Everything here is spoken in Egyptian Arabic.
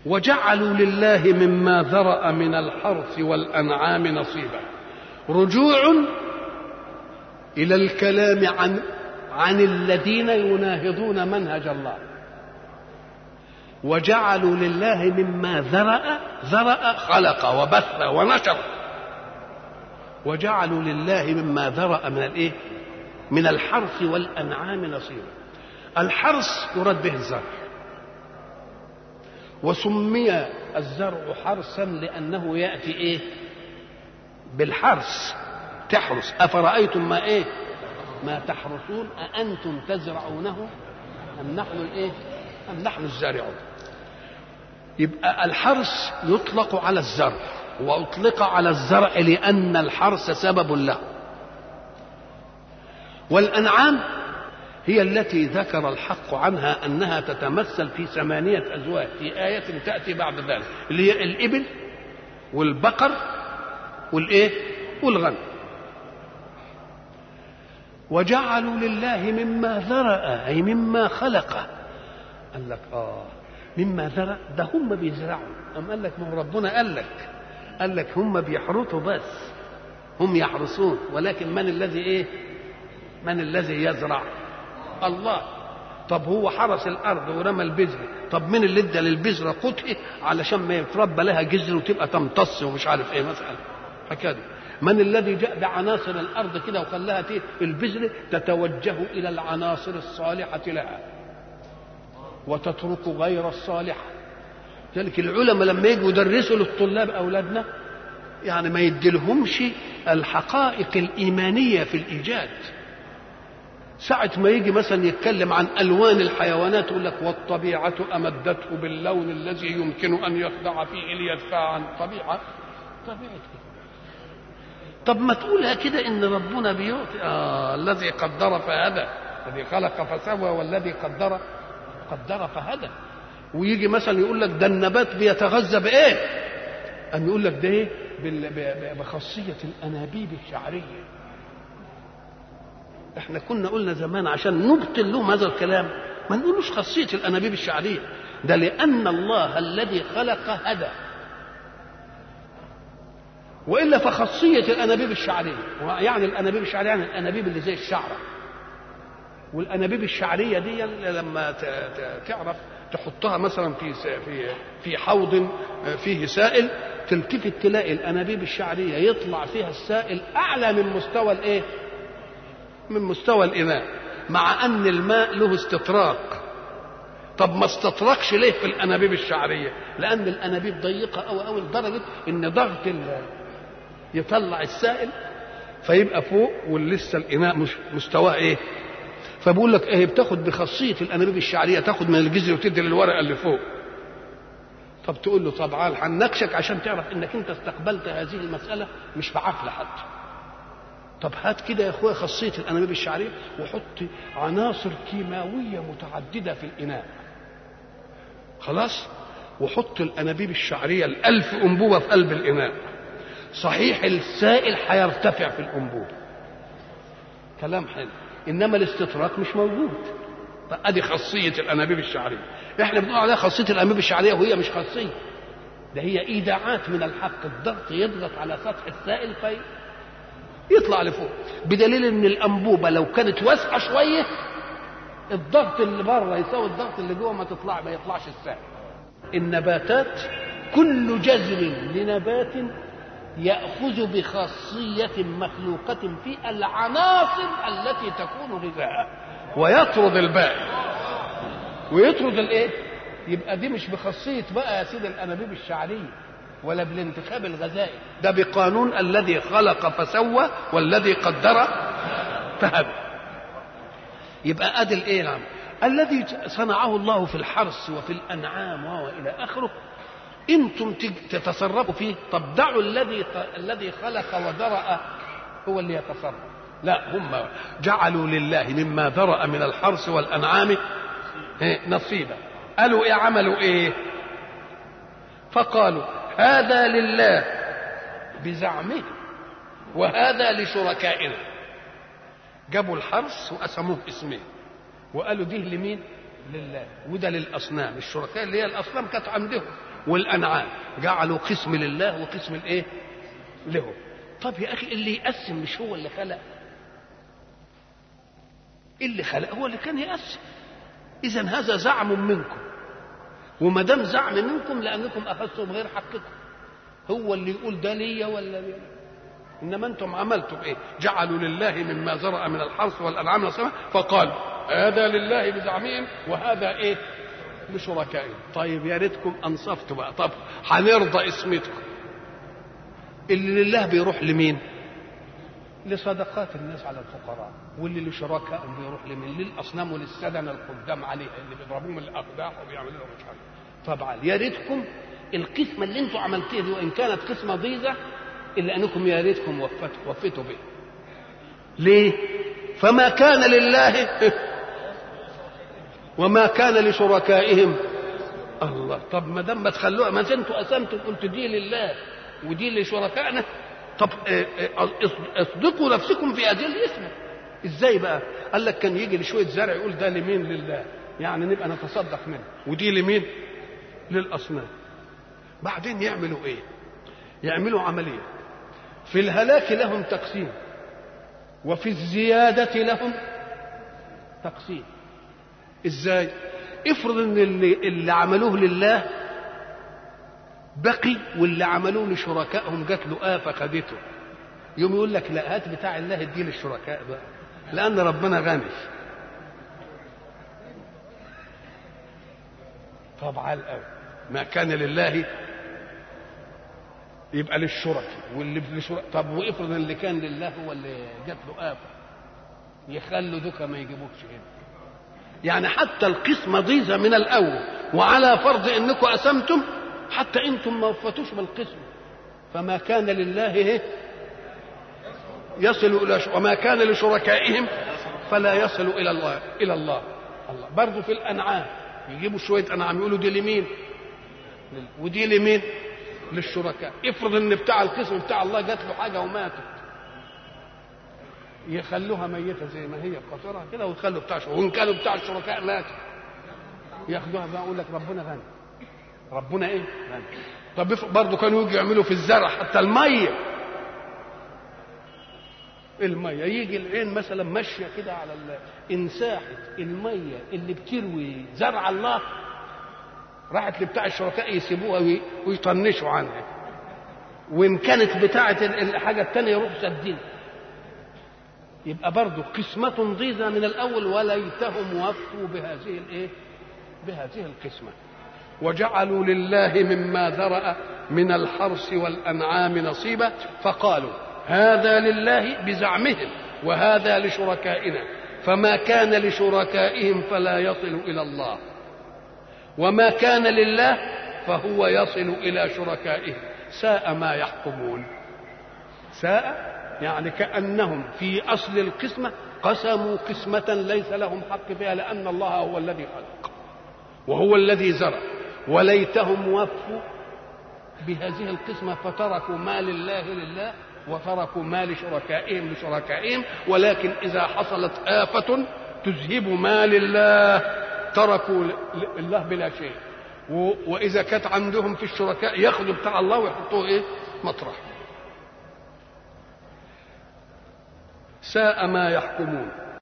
وجعلوا لله مما ذرأ من الحرث والأنعام نصيبا رجوع إلى الكلام عن عن الذين يناهضون منهج الله وجعلوا لله مما ذرأ ذرأ خلق وبث ونشر وجعلوا لله مما ذرأ من الايه؟ من الحرث والأنعام نصيبا الحرث يراد به الزرع وسمي الزرع حرثا لأنه يأتي إيه بالحرث تحرث أفرأيتم ما إيه ما تحرثون أأنتم تزرعونه أم نحن الإيه أم نحن الزارعون يبقى الحرث يطلق على الزرع وأطلق على الزرع لأن الحرث سبب له والأنعام هي التي ذكر الحق عنها أنها تتمثل في ثمانية أزواج في آية تأتي بعد ذلك اللي هي الإبل والبقر والإيه والغنم وجعلوا لله مما ذرأ أي مما خلق قال لك آه مما ذرأ ده هم بيزرعوا أم قال لك ما هو ربنا قال لك قال لك هم بيحرثوا بس هم يحرثون ولكن من الذي ايه من الذي يزرع الله طب هو حرس الارض ورمى البذر طب مين اللي ادى للبذره قطه علشان ما يتربى لها جذر وتبقى تمتص ومش عارف ايه مثلا هكذا من الذي جاء بعناصر الارض كده وخلاها البذر تتوجه الى العناصر الصالحه لها وتترك غير الصالحه ذلك العلماء لما يجوا يدرسوا للطلاب اولادنا يعني ما يديلهمش الحقائق الايمانيه في الايجاد ساعة ما يجي مثلا يتكلم عن ألوان الحيوانات يقول لك والطبيعة أمدته باللون الذي يمكن أن يخضع فيه ليدفع عن طبيعة طبيعة طب ما تقولها كده إن ربنا بيعطي آه الذي قدر فهدى الذي خلق فسوى والذي قدر قدر فهدى ويجي مثلا يقول لك ده النبات بيتغذى بإيه؟ أم يقول لك ده إيه؟ بخاصية الأنابيب الشعرية احنا كنا قلنا زمان عشان نبطل لهم هذا الكلام ما نقولوش خاصية الأنابيب الشعرية ده لأن الله الذي خلق هدى وإلا فخاصية الأنابيب الشعرية يعني الأنابيب الشعرية يعني الأنابيب اللي زي الشعرة والأنابيب الشعرية دي لما تعرف تحطها مثلا في في في حوض فيه سائل تلتفت تلاقي الأنابيب الشعرية يطلع فيها السائل أعلى من مستوى الإيه؟ من مستوى الإناء مع أن الماء له استطراق طب ما استطرقش ليه في الأنابيب الشعرية لأن الأنابيب ضيقة أوي أوي لدرجة إن ضغط يطلع السائل فيبقى فوق ولسه الإناء مش مستواه إيه فبقول لك إيه بتاخد بخاصية الأنابيب الشعرية تاخد من الجذر وتدي للورقة اللي فوق طب تقول له طب عال هنناقشك عشان تعرف انك انت استقبلت هذه المسألة مش بعقل حتى طب هات كده يا اخويا خاصيه الانابيب الشعريه وحط عناصر كيماويه متعدده في الاناء خلاص وحط الانابيب الشعريه الالف انبوبه في قلب الاناء صحيح السائل هيرتفع في الانبوبه كلام حلو انما الاستطراق مش موجود ادي خاصيه الانابيب الشعريه احنا بنقول عليها خاصيه الانابيب الشعريه وهي مش خاصيه ده هي ايداعات من الحق الضغط يضغط على سطح السائل في يطلع لفوق بدليل ان الانبوبه لو كانت واسعه شويه الضغط اللي بره يساوي الضغط اللي جوه ما تطلع ما يطلعش السائل النباتات كل جذر لنبات ياخذ بخاصيه مخلوقه في العناصر التي تكون غذاءه ويطرد الباقي ويطرد الايه يبقى دي مش بخاصيه بقى يا سيدي الانابيب الشعريه ولا بالانتخاب الغذائي ده بقانون الذي خلق فسوى والذي قدر فهدى يبقى ادي الايه نعم الذي صنعه الله في الحرث وفي الانعام والى اخره انتم تتصرفوا فيه طب دعوا الذي الذي خلق وذرأ هو اللي يتصرف لا هم جعلوا لله مما ذرأ من الحرث والانعام نصيبا قالوا ايه عملوا ايه فقالوا هذا لله بزعمه وهذا لشركائنا جابوا الحرث وقسموه اسمين وقالوا دي لمين لله وده للاصنام الشركاء اللي هي الاصنام كانت عندهم والانعام جعلوا قسم لله وقسم الايه له طب يا اخي اللي يقسم مش هو اللي خلق اللي خلق هو اللي كان يقسم اذا هذا زعم منكم وما دام زعم منكم لانكم اخذتم غير حقكم هو اللي يقول ده ليا ولا ليا انما انتم عملتم ايه جعلوا لله مما زرع من الحرث والانعام والسماء فقال هذا لله بزعمهم وهذا ايه لشركائهم طيب يا ريتكم انصفتوا بقى طب هنرضى اسمتكم اللي لله بيروح لمين لصدقات الناس على الفقراء واللي لشركائهم بيروح لمين للاصنام وللسدن القدام عليها اللي بيضربوهم الاقداح وبيعملوا لهم مش عارف طبعا يا ريتكم القسمه اللي انتم عملتوها دي وان كانت قسمه ضيزه الا انكم يا ريتكم وفتوا وفتوا به ليه فما كان لله وما كان لشركائهم الله طب ما دام ما تخلوها ما انتوا قسمتوا قلت دي لله ودي لشركائنا طب اصدقوا نفسكم في هذه الاسم ازاي بقى قال لك كان يجي لشويه زرع يقول ده لمين لله يعني نبقى نتصدق منه ودي لمين للاصنام بعدين يعملوا ايه يعملوا عمليه في الهلاك لهم تقسيم وفي الزياده لهم تقسيم ازاي افرض ان اللي, اللي عملوه لله بقي واللي عملوه لشركائهم جات له آفة خدته يوم يقول لك لا هات بتاع الله اديه للشركاء بقى لأن ربنا غني طبعا قوي ما كان لله يبقى للشركاء واللي للشركاء طب وافرض اللي كان لله هو اللي جات له آفة يخلوا دوكا ما يجيبوكش هنا يعني حتى القسمة ضيزة من الأول وعلى فرض أنكم قسمتم حتى انتم ما وفتوش بالقسم فما كان لله إيه؟ يصل الى وما كان لشركائهم فلا يصل الى الله الى الله الله برضه في الانعام يجيبوا شويه انعام يقولوا دي لمين ودي لمين للشركاء افرض ان بتاع القسم بتاع الله جات له حاجه وماتت يخلوها ميته زي ما هي بقطرها كده ويخلوا بتاع وان كانوا بتاع الشركاء مات ياخدوها بقى يقول لك ربنا غني ربنا ايه غني طب برضه كانوا يجوا يعملوا في الزرع حتى الميه الميه يجي العين مثلا ماشيه كده على انساحه الميه اللي بتروي زرع الله راحت لبتاع الشركاء يسيبوها ويطنشوا عنها وان كانت بتاعه الحاجه الثانيه يروحوا سادين يبقى برضه قسمة ضيزة من الأول وليتهم وفوا بهذه الإيه؟ بهذه القسمة وجعلوا لله مما ذرأ من الحرث والأنعام نصيبا فقالوا هذا لله بزعمهم وهذا لشركائنا فما كان لشركائهم فلا يصل إلى الله وما كان لله فهو يصل إلى شركائهم ساء ما يحكمون ساء يعني كأنهم في أصل القسمة قسموا قسمة ليس لهم حق فيها لأن الله هو الذي خلق وهو الذي زرع وليتهم وفوا بهذه القسمة فتركوا ما لله لله وتركوا ما لشركائهم لشركائهم ولكن إذا حصلت آفة تذهب ما لله تركوا الله بلا شيء وإذا كانت عندهم في الشركاء ياخذوا بتاع الله ويحطوه إيه مطرح ساء ما يحكمون